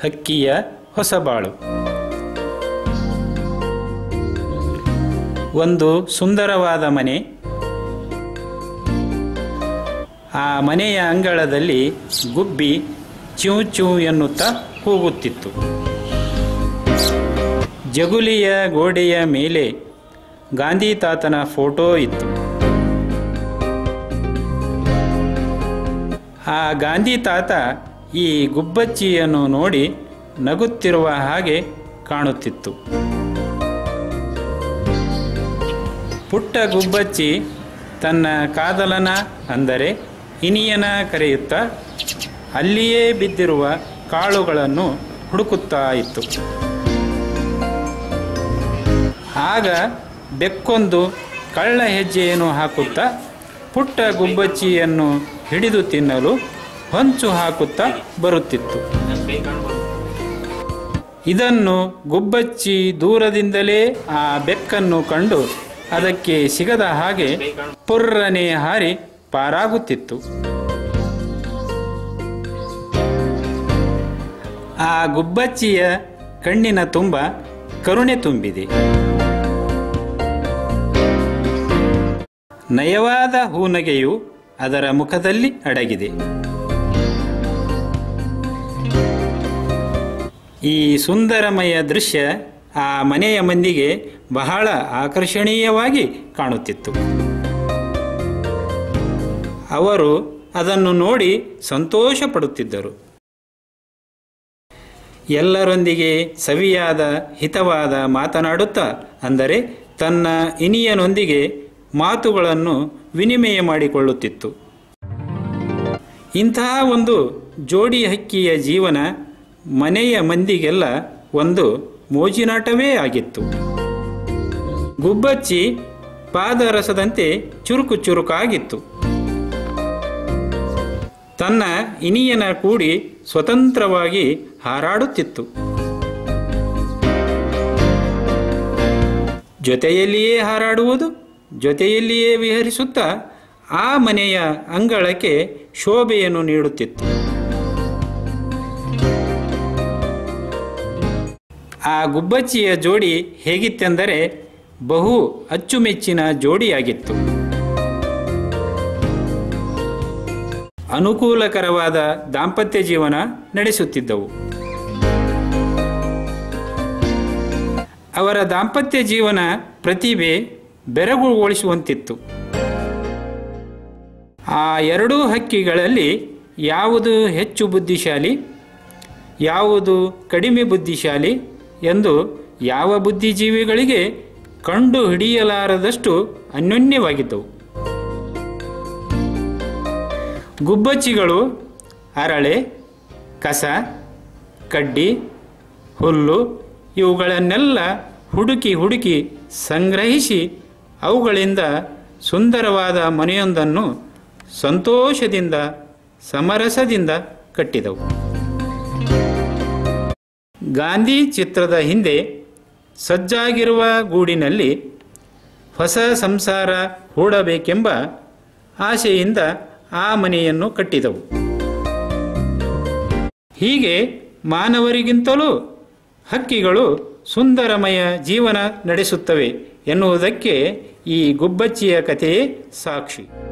ಹಕ್ಕಿಯ ಹೊಸಬಾಳು ಒಂದು ಸುಂದರವಾದ ಮನೆ ಆ ಮನೆಯ ಅಂಗಳದಲ್ಲಿ ಗುಬ್ಬಿ ಚ್ಯೂ ಚ್ಯೂ ಎನ್ನುತ್ತಾ ಕೂಗುತ್ತಿತ್ತು ಜಗುಲಿಯ ಗೋಡೆಯ ಮೇಲೆ ಗಾಂಧಿ ತಾತನ ಫೋಟೋ ಇತ್ತು ಆ ಗಾಂಧಿ ತಾತ ಈ ಗುಬ್ಬಚ್ಚಿಯನ್ನು ನೋಡಿ ನಗುತ್ತಿರುವ ಹಾಗೆ ಕಾಣುತ್ತಿತ್ತು ಪುಟ್ಟ ಗುಬ್ಬಚ್ಚಿ ತನ್ನ ಕಾದಲನ ಅಂದರೆ ಇನಿಯನ ಕರೆಯುತ್ತಾ ಅಲ್ಲಿಯೇ ಬಿದ್ದಿರುವ ಕಾಳುಗಳನ್ನು ಹುಡುಕುತ್ತಾ ಇತ್ತು ಆಗ ಬೆಕ್ಕೊಂದು ಕಳ್ಳ ಹೆಜ್ಜೆಯನ್ನು ಹಾಕುತ್ತಾ ಪುಟ್ಟ ಗುಬ್ಬಚ್ಚಿಯನ್ನು ಹಿಡಿದು ತಿನ್ನಲು ಹೊಂಚು ಹಾಕುತ್ತಾ ಬರುತ್ತಿತ್ತು ಇದನ್ನು ಗುಬ್ಬಚ್ಚಿ ದೂರದಿಂದಲೇ ಆ ಬೆಕ್ಕನ್ನು ಕಂಡು ಅದಕ್ಕೆ ಸಿಗದ ಹಾಗೆ ಪುರ್ರನೆ ಹಾರಿ ಪಾರಾಗುತ್ತಿತ್ತು ಆ ಗುಬ್ಬಚ್ಚಿಯ ಕಣ್ಣಿನ ತುಂಬ ಕರುಣೆ ತುಂಬಿದೆ ನಯವಾದ ಹೂನಗೆಯು ಅದರ ಮುಖದಲ್ಲಿ ಅಡಗಿದೆ ಈ ಸುಂದರಮಯ ದೃಶ್ಯ ಆ ಮನೆಯ ಮಂದಿಗೆ ಬಹಳ ಆಕರ್ಷಣೀಯವಾಗಿ ಕಾಣುತ್ತಿತ್ತು ಅವರು ಅದನ್ನು ನೋಡಿ ಸಂತೋಷ ಪಡುತ್ತಿದ್ದರು ಎಲ್ಲರೊಂದಿಗೆ ಸವಿಯಾದ ಹಿತವಾದ ಮಾತನಾಡುತ್ತಾ ಅಂದರೆ ತನ್ನ ಇನಿಯನೊಂದಿಗೆ ಮಾತುಗಳನ್ನು ವಿನಿಮಯ ಮಾಡಿಕೊಳ್ಳುತ್ತಿತ್ತು ಇಂತಹ ಒಂದು ಜೋಡಿ ಹಕ್ಕಿಯ ಜೀವನ ಮನೆಯ ಮಂದಿಗೆಲ್ಲ ಒಂದು ಮೋಜಿನಾಟವೇ ಆಗಿತ್ತು ಗುಬ್ಬಚ್ಚಿ ಪಾದರಸದಂತೆ ಚುರುಕು ಚುರುಕಾಗಿತ್ತು ತನ್ನ ಇನಿಯನ ಕೂಡಿ ಸ್ವತಂತ್ರವಾಗಿ ಹಾರಾಡುತ್ತಿತ್ತು ಜೊತೆಯಲ್ಲಿಯೇ ಹಾರಾಡುವುದು ಜೊತೆಯಲ್ಲಿಯೇ ವಿಹರಿಸುತ್ತಾ ಆ ಮನೆಯ ಅಂಗಳಕ್ಕೆ ಶೋಭೆಯನ್ನು ನೀಡುತ್ತಿತ್ತು ಆ ಗುಬ್ಬಚ್ಚಿಯ ಜೋಡಿ ಹೇಗಿತ್ತೆಂದರೆ ಬಹು ಅಚ್ಚುಮೆಚ್ಚಿನ ಜೋಡಿಯಾಗಿತ್ತು ಅನುಕೂಲಕರವಾದ ದಾಂಪತ್ಯ ಜೀವನ ನಡೆಸುತ್ತಿದ್ದವು ಅವರ ದಾಂಪತ್ಯ ಜೀವನ ಪ್ರತಿಭೆ ಬೆರಗುಗೊಳಿಸುವಂತಿತ್ತು ಆ ಎರಡೂ ಹಕ್ಕಿಗಳಲ್ಲಿ ಯಾವುದು ಹೆಚ್ಚು ಬುದ್ಧಿಶಾಲಿ ಯಾವುದು ಕಡಿಮೆ ಬುದ್ಧಿಶಾಲಿ ಎಂದು ಯಾವ ಬುದ್ಧಿಜೀವಿಗಳಿಗೆ ಕಂಡು ಹಿಡಿಯಲಾರದಷ್ಟು ಅನ್ಯೋನ್ಯವಾಗಿದ್ದವು ಗುಬ್ಬಚ್ಚಿಗಳು ಅರಳೆ ಕಸ ಕಡ್ಡಿ ಹುಲ್ಲು ಇವುಗಳನ್ನೆಲ್ಲ ಹುಡುಕಿ ಹುಡುಕಿ ಸಂಗ್ರಹಿಸಿ ಅವುಗಳಿಂದ ಸುಂದರವಾದ ಮನೆಯೊಂದನ್ನು ಸಂತೋಷದಿಂದ ಸಮರಸದಿಂದ ಕಟ್ಟಿದವು ಗಾಂಧಿ ಚಿತ್ರದ ಹಿಂದೆ ಸಜ್ಜಾಗಿರುವ ಗೂಡಿನಲ್ಲಿ ಹೊಸ ಸಂಸಾರ ಹೂಡಬೇಕೆಂಬ ಆಸೆಯಿಂದ ಆ ಮನೆಯನ್ನು ಕಟ್ಟಿದವು ಹೀಗೆ ಮಾನವರಿಗಿಂತಲೂ ಹಕ್ಕಿಗಳು ಸುಂದರಮಯ ಜೀವನ ನಡೆಸುತ್ತವೆ ಎನ್ನುವುದಕ್ಕೆ ಈ ಗುಬ್ಬಚ್ಚಿಯ ಕಥೆಯೇ ಸಾಕ್ಷಿ